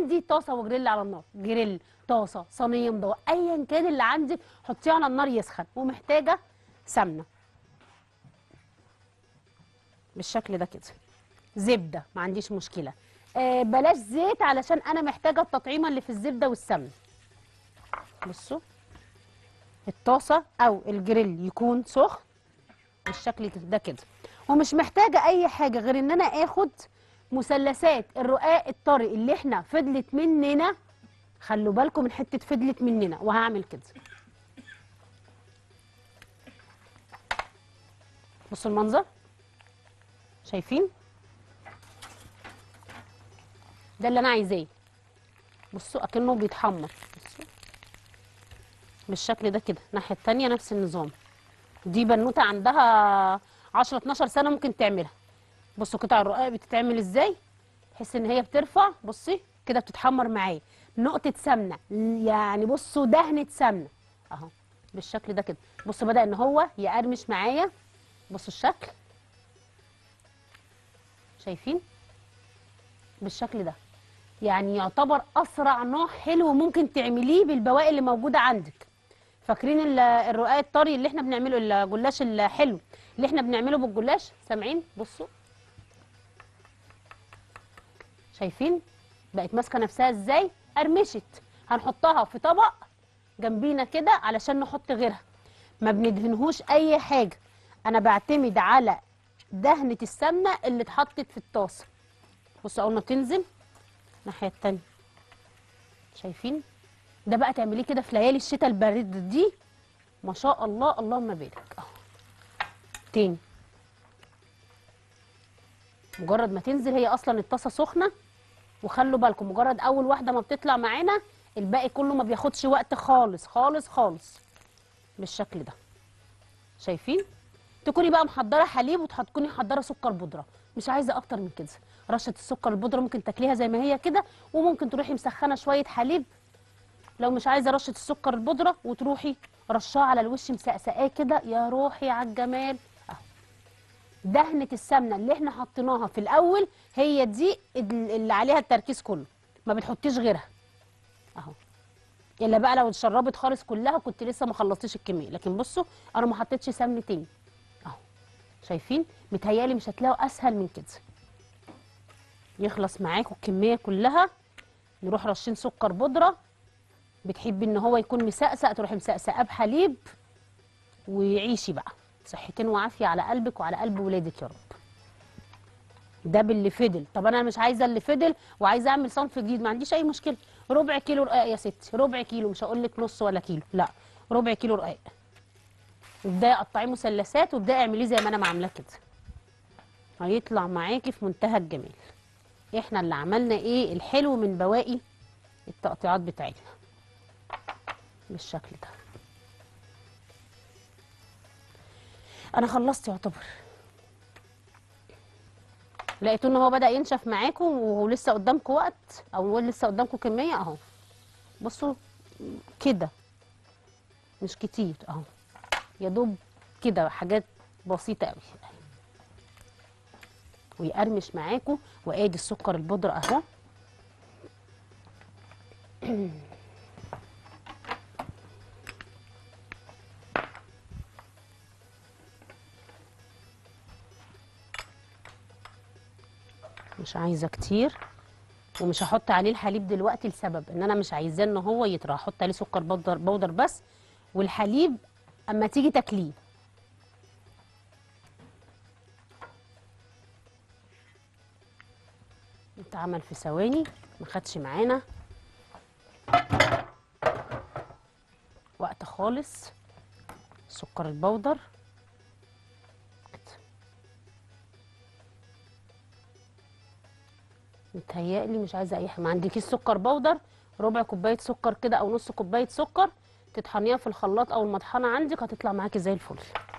عندي طاسه وجريل على النار جريل طاسه صينيه مضوء ايا كان اللي عندك حطيه على النار يسخن ومحتاجه سمنه بالشكل ده كده زبده ما عنديش مشكله آه بلاش زيت علشان انا محتاجه التطعيمه اللي في الزبده والسمنه بصوا الطاسه او الجريل يكون سخن بالشكل ده كده ومش محتاجه اي حاجه غير ان انا اخد مثلثات الرقاق الطري اللي احنا فضلت مننا خلوا بالكم من حته فضلت مننا وهعمل كده بصوا المنظر شايفين ده اللي انا عايزاه بصوا اكنه بيتحمر بصوا بالشكل ده كده الناحيه التانيه نفس النظام دي بنوته عندها 10 12 سنه ممكن تعملها بصوا قطع الرقاق بتتعمل ازاي تحس ان هي بترفع بصي كده بتتحمر معايا نقطه سمنه يعني بصوا دهنه سمنه اهو بالشكل ده كده بصوا بدا ان هو يقرمش معايا بصوا الشكل شايفين بالشكل ده يعني يعتبر اسرع نوع حلو ممكن تعمليه بالبواقي اللي موجوده عندك فاكرين ال- الرقاق الطري اللي احنا بنعمله الجلاش الحلو اللي احنا بنعمله بالجلاش سامعين بصوا شايفين بقت ماسكه نفسها ازاي قرمشت هنحطها في طبق جنبينا كده علشان نحط غيرها ما بندهنهوش اي حاجه انا بعتمد على دهنه السمنه اللي اتحطت في الطاسه بصوا اول ما تنزل الناحيه التانيه شايفين ده بقى تعمليه كده في ليالي الشتاء البارد دي ما شاء الله اللهم بارك اهو تاني مجرد ما تنزل هي اصلا الطاسه سخنه وخلوا بالكم مجرد اول واحده ما بتطلع معانا الباقي كله ما بياخدش وقت خالص خالص خالص بالشكل ده شايفين تكوني بقى محضره حليب وتكوني محضره سكر بودره مش عايزه اكتر من كده رشه السكر البودره ممكن تاكليها زي ما هي كده وممكن تروحي مسخنه شويه حليب لو مش عايزه رشه السكر البودره وتروحي رشاه على الوش مسقسقاه كده يا روحي على الجمال اهو دهنه السمنه اللي احنا حطيناها في الاول هي دي اللي عليها التركيز كله ما بتحطيش غيرها اهو الا بقى لو اتشربت خالص كلها كنت لسه ما خلصتيش الكميه لكن بصوا انا ما حطيتش سمن تاني اهو شايفين متهيالي مش هتلاقوا اسهل من كده يخلص معاكم الكميه كلها نروح رشين سكر بودره بتحبي ان هو يكون مسقسق تروحي مسقسقاه بحليب وعيشي بقى صحتين وعافيه على قلبك وعلى قلب ولادك يا رب ده باللي فضل طب انا مش عايزه اللي فضل وعايزه اعمل صنف جديد ما عنديش اي مشكله ربع كيلو رقاق يا ستي ربع كيلو مش هقول لك نص ولا كيلو لا ربع كيلو رقاق وابداي قطعيه مثلثات وابداي اعمليه زي ما انا ما عاملاه كده هيطلع معاكي في منتهى الجمال احنا اللي عملنا ايه الحلو من بواقي التقطيعات بتاعتنا بالشكل ده انا خلصت يعتبر لقيتوا ان هو بدا ينشف معاكم ولسه قدامكم وقت او لسه قدامكم كميه اهو بصوا كده مش كتير اهو يا دوب كده حاجات بسيطه قوي ويقرمش معاكم وادي السكر البودره اهو مش عايزه كتير ومش هحط عليه الحليب دلوقتي لسبب ان انا مش عايزاه ان هو يطرى هحط عليه سكر بودر بودر بس والحليب اما تيجي تاكليه اتعمل في ثواني ما خدش معانا وقت خالص سكر البودر كده. متهيألي مش عايزه اي حاجه ما عندكيش سكر بودر ربع كوبايه سكر كده او نص كوبايه سكر تطحنيها في الخلاط او المطحنه عندك هتطلع معاكي زي الفل